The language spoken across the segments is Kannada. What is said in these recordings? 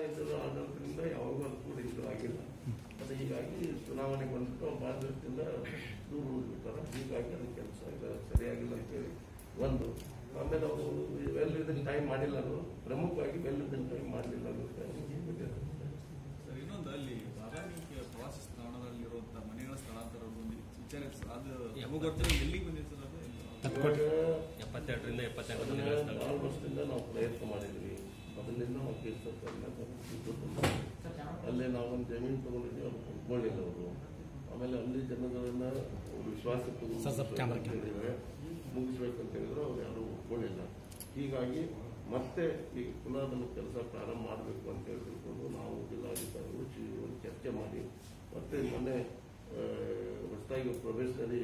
ಇದರ ಆಡಳಿತದಿಂದ ಯಾವಾಗೂ ಅದು ಕೂಡ ಇದು ಆಗಿಲ್ಲ ಅದು ಹೀಗಾಗಿ ಚುನಾವಣೆ ಬಂದ್ಬಿಟ್ಟು ಅವ್ರು ಭಾಳ ದಿವಸದಿಂದ ದೂರ ಉಳಿದ್ಬಿಟ್ಟಾರೆ ಹೀಗಾಗಿ ಅದು ಕೆಲಸ ಸರಿಯಾಗಿಲ್ಲ ಅಂತೇಳಿ ಒಂದು ಆಮೇಲೆ ಅವರು ವೆಲ್ ಇದನ್ನ ಟೈಮ್ ಮಾಡಿಲ್ಲ ಅದು ಪ್ರಮುಖವಾಗಿ ವೆಲ್ ಇದನ್ನ ಟೈಮ್ ಮಾಡಲಿಲ್ಲ ಅನ್ನೋದು ಬಿಟ್ಟಿದ್ದಾರೆ ಸರ್ ಇನ್ನೊಂದು ಅಲ್ಲಿ ಬಾದಾಮಿ ಪ್ರವಾಸಿ ತಾಣದಲ್ಲಿರುವಂತ ಮನೆಗಳ ಸ್ಥಳಾಂತರ ಒಂದು ವಿಚಾರ ಇತ್ತು ಸರ್. ಅದು ನಮಗೆ ಗೊತ್ತಿಲ್ಲ ಎಲ್ಲಿಗೆ ಬಂದಿದೆ ಸರ್ ಅದು ಇವಾಗ ಎಪ್ಪತ್ತೆರಡರಿಂದ ಎಪ್ಪತ್ತೆಂಟು ಅದನ್ನ ಮನೆಗಳ ಸ್ಥಳ ನಾಲ್ಕು ವರ್ಷದಿಂದ ನಾವು ಪ್ರಯತ್ನ ಮಾಡಿದ್ವಿ ಮೊದಲಿಂದ ನಾವು ಕೇಸ್ ಅಲ್ಲೇ ನಾವು ಒಂದು ಜಮೀನು ತಗೊಂಡಿದ್ವಿ ಅವ್ರು ಒಪ್ಕೊಳ್ಳಿಲ್ಲ ಅವರು ಆಮೇಲೆ ಅಲ್ಲಿ ಜನಗಳನ್ನ ವಿಶ್ವಾಸಕ್ಕೆ ತೆಗೆದುಕೊಂಡು ಹೇಳಿದ್ರೆ ಮುಗಿಸ್ಬೇಕಂತ ಹೇಳಿದ್ರೆ ಅವ್ರು ಯಾರು ಒಪ್ಕೊಳ್ಳಿಲ್ಲ ಹೀಗಾಗಿ ಮತ್ತೆ ಈಗ ಪುನಃ ಅದನ್ನು ಕೆಲಸ ಪ್ರಾರಂಭ ಮಾಡಬೇಕು ಅಂತ ಹೇಳಿ ತಿಳ್ಕೊಂಡು ನಾವು ಜಿಲ್ಲಾಧಿಕಾರಿಗಳು ಶ್ರೀಗಳು ಚರ್ಚೆ ಮಾಡಿ ಮತ್ತೆ ಮೊನ್ನೆ ಹೊಸದಾಗಿ ಪ್ರೊಬೇಷನರಿ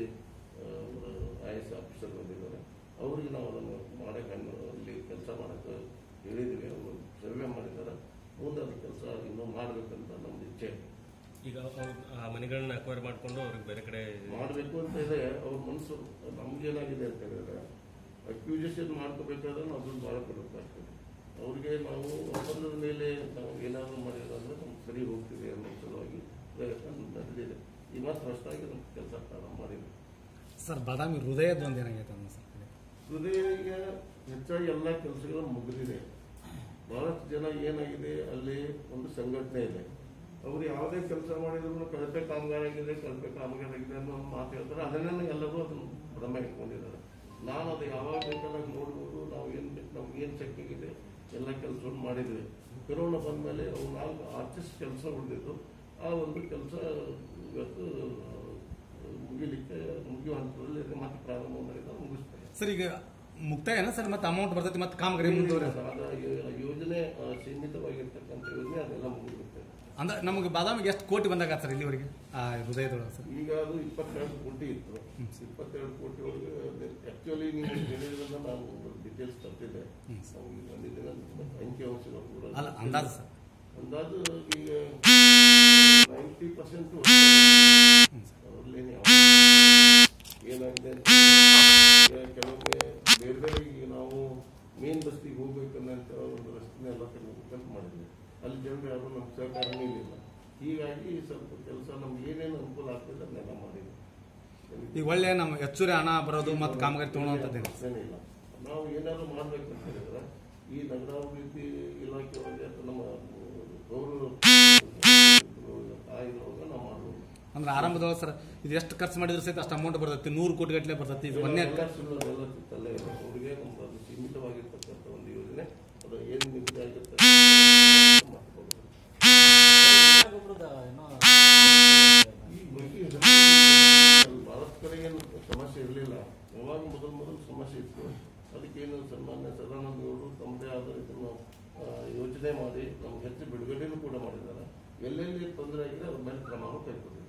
ಐ ಎಸ್ ಆಫೀಸರ್ ಬಂದಿದ್ದಾರೆ ಅವರಿಗೆ ನಾವು ಅದನ್ನು ಮಾಡಕ್ಕೆ ಅಲ್ಲಿ ಕೆಲಸ ಮಾಡಕ್ಕೆ ಹೇಳಿದ್ವಿ ಅವರು ಸರ್ವೆ ಮಾಡಿದ್ದಾರೆ ಮುಂದೆ ಅದು ಕೆಲಸ ಇನ್ನೂ ಮಾಡಬೇಕಂತ ನಮ್ದು ಇಚ್ಛೆ ಈಗ ಅವ್ರು ಆ ಮನೆಗಳನ್ನ ಅಕ್ವೈರ್ ಮಾಡಿಕೊಂಡು ಅವ್ರಿಗೆ ಬೇರೆ ಕಡೆ ಮಾಡಬೇಕು ಅಂತ ಇದೆ ಅವ್ರ ಮನಸ್ಸು ನಮ್ಗೇನಾಗಿದೆ ಅಂತ ಹೇಳಿದ್ರೆ ಅಕ್ಯೂಸೇಷನ್ ಮಾಡ್ಕೋಬೇಕಾದ್ರೆ ನಾವು ದುಡ್ಡು ಭಾಳ ಕೊಡಬೇಕಾಗ್ತದೆ ಅವ್ರಿಗೆ ನಾವು ಒಪ್ಪಂದದ ಮೇಲೆ ನಾವು ಏನಾದರೂ ಮಾಡಿದ್ರೆ ನಮ್ಗೆ ಸರಿ ಹೋಗ್ತಿದೆ ಅನ್ನೋ ಸಲುವಾಗಿ ಪ್ರಯತ್ನ ನಡೆದಿದೆ ಈ ಮಾತ್ರ ಹೊಸದಾಗಿ ನಮ್ಮ ಕೆಲಸ ಪ್ರಾರಂಭ ಮಾಡಿದ್ವಿ ಸರ್ ಬಾದಾಮಿ ಹೃದಯದ ಒಂದು ಏನಾಗೈತೆ ಅನ್ನೋ ಸರ್ ಹೃದಯ ಹೆಚ್ಚಾಗಿ ಎಲ್ಲ ಕೆಲಸಗಳು ಮುಗಿದಿದೆ ಬಹಳಷ್ಟು ಜನ ಏನಾಗಿದೆ ಅಲ್ಲಿ ಒಂದು ಸಂಘಟನೆ ಇದೆ ಅವರು ಯಾವುದೇ ಕೆಲಸ ಮಾಡಿದ್ರು ಕಳಪೆ ಕಾಮಗಾರ ಆಗಿದೆ ಕಳಪೆ ಕಾಮಗಾರ ಆಗಿದೆ ಅನ್ನೋ ಒಂದು ಮಾತು ಹೇಳ್ತಾರೆ ಅದನ್ನೇ ಎಲ್ಲರೂ ಅದನ್ನು ಭ್ರಮೆ ಇಟ್ಕೊಂಡಿದ್ದಾರೆ ನಾನು ಅದು ಯಾವಾಗ ಬೇಕಾದಾಗ ನೋಡ್ಬೋದು ನಾವು ಏನು ಬೇಕು ನಮ್ಗೆ ಏನು ಶಕ್ತಿಗಿದೆ ಎಲ್ಲ ಕೆಲಸವನ್ನು ಮಾಡಿದ್ವಿ ಕೊರೋನಾ ಬಂದಮೇಲೆ ಅವು ನಾಲ್ಕು ಆರ್ಟಿಸ್ಟ್ ಕೆಲಸ ಉಳಿದಿದ್ದು ಆ ಒಂದು ಕೆಲಸ ಇವತ್ತು ಮುಗಿಲಿಕ್ಕೆ ಮುಗಿಯುವ ಹಂತದಲ್ಲಿ ಇದೆ. ಮತ್ತೆ ಪ್ರಾರಂಭ ಮಾಡಿದ್ರೆ ಮುಗಿಸ್ತಾರೆ ಸರ್ ಈಗ ಮುಕ್ತಾಯನ ಸರ್ ಮತ್ತೆ ಅಮೌಂಟ್ ಬರ್ತೈತಿ ಮತ್ತೆ ಕಾಮಗಾರಿ ಮುಂದುವರಿ ಅದ ಯೋ- ಯೋಜನೆ ಆ, ಸೀಮಿತವಾಗಿರ್ತಕ್ಕಂಥ ಯೋಜನೆ ಅದೆಲ್ಲ ಮುಗಿದಿರುತ್ತೆ ಅಂದ್ರೆ ನಮಗೆ ಬಾದಾಮಿಗೆ ಎಷ್ಟು ಕೋಟಿ ಬಂದಾಗ ಸರ್ ಇಲ್ಲಿವರೆಗೆ ಆ ಹೃದಯದೊಳಗೆ ಸರ್ ಈಗ ಅದು ಇಪ್ಪತ್ತೆರಡು ಕೋಟಿ ಇತ್ತು ಇಪ್ಪತ್ತೆರಡು ಕೋಟಿ ಒಳಗೆ ಆಕ್ಚುಲಿ ನೀವು ಹೇಳಿದ್ರಿಂದ ನಾನು ಡೀಟೇಲ್ಸ್ ತಪ್ಪಿದ್ದೆ ನಮ್ಗೆ ಬಂದಿದ್ದೇನೆ ಅಂಕಿ ಅಂಶಗಳು ಕೂಡ ಅಲ್ಲ ಅಂದಾಜು ಸರ್ ಅಂದಾಜು ಈಗ ನೈಂಟಿ ಪರ್ಸೆಂಟ್ ಅದರಲ್ಲಿ ಏನಾಗಿದೆ ಅಂತ ಈಗ ಕೆಲವೊಮ್ಮೆ ಬೇರೆ ಬೇರೆ ಈಗ ನಾವು ಮೇನ್ ಬಸ್ತಿಗೆ ಹೋಗ್ಬೇಕನ್ನಂತ ಒಂದು ರಸ್ತೆನೆಲ್ಲ ತೆಗೆದುಬೇಕಂತ ಮಾಡಿದ್ವಿ ಅಲ್ಲಿ ಜನರು ಯಾರು ನಮ್ಮ ಸಹಕಾರನೇ ಇಲ್ಲ ಹೀಗಾಗಿ ಸ್ವಲ್ಪ ಕೆಲಸ ನಮ್ಗೆ ಏನೇನು ಅನುಕೂಲ ಆಗ್ತದೆ ಅದನ್ನೆಲ್ಲ ಮಾಡಿದ್ವಿ ಈಗ ಒಳ್ಳೆ ನಮ್ಮ ಹೆಚ್ಚುವರಿ ಹಣ ಬರೋದು ಮತ್ತು ಕಾಮಗಾರಿ ತೊಗೊಳೋಂಥದ್ದು ಪ್ರಶ್ನೆನೇ ಇಲ್ಲ ನಾವು ಏನಾದ್ರು ಮಾಡ್ಬೇಕಂತ ಹೇಳಿದ್ರೆ ಈ ನಗರಾಭಿವೃದ್ಧಿ ಇಲಾಖೆ ಒಳಗೆ ಅಥವಾ ನಮ್ಮ ಗೌರವ ಆಯೋಗ ನಾವು ಮಾಡ್ಬೋದು ಅಂದ್ರೆ ಆರಂಭದೊಳಗೆ ಸರ್ ಇದು ಎಷ್ಟು ಖರ್ಚು ಮಾಡಿದ್ರು ಸಹಿತ ಅಷ್ಟು ಅಮೌಂಟ್ ಬರ್ತೈತಿ ನೂರು ಕೋಟಿ ಗಟ್ಟಲೆ ಬರ್ತೈತಿ ಇದು ಒಂದೇ ಎಲ್ಲ ಸುಳ್ಳು ಅದೆಲ್ಲ ತಲೆ ಇದೆ. ಅವ್ರಿಗೆ ನಮ್ದು ಅದು ಸೀಮಿತವಾಗಿರ್ತಕ್ಕಂಥ ಒಂದು ಯೋಜನೆ ಅದು ಏನು ನಿಗದಿ ಆಗಿರ್ತಕ್ಕಂಥ ಮಾಡ್ಕೊಬೋದು. ಈ ಬಗ್ಗೆ ಬಹಳಷ್ಟು ಕಡೆ ಏನು ಸಮಸ್ಯೆ ಇರಲಿಲ್ಲ ಯಾವಾಗ ಮೊದಲು ಮೊದಲು ಸಮಸ್ಯೆ ಇತ್ತು ಅದಕ್ಕೇನು ಸನ್ಮಾನ್ಯ ಸದಾನಂದ ಗೌಡರು ತಮ್ಮದೇ ಆದ ಇದನ್ನು ಆ, ಯೋಚನೆ ಮಾಡಿ ನಮ್ಗೆ ಹೆಚ್ಚು ಬಿಡುಗಡೆನೂ ಕೂಡ ಮಾಡಿದ್ದಾರೆ ಎಲ್ಲೆಲ್ಲಿ ತೊಂದರೆ ಆಗಿದೆ ಅದ್ರ ಮೇಲೆ ಕ್ರಮವನ್ನು ಕೈಗೊಂಡಿದ್ದಾರೆ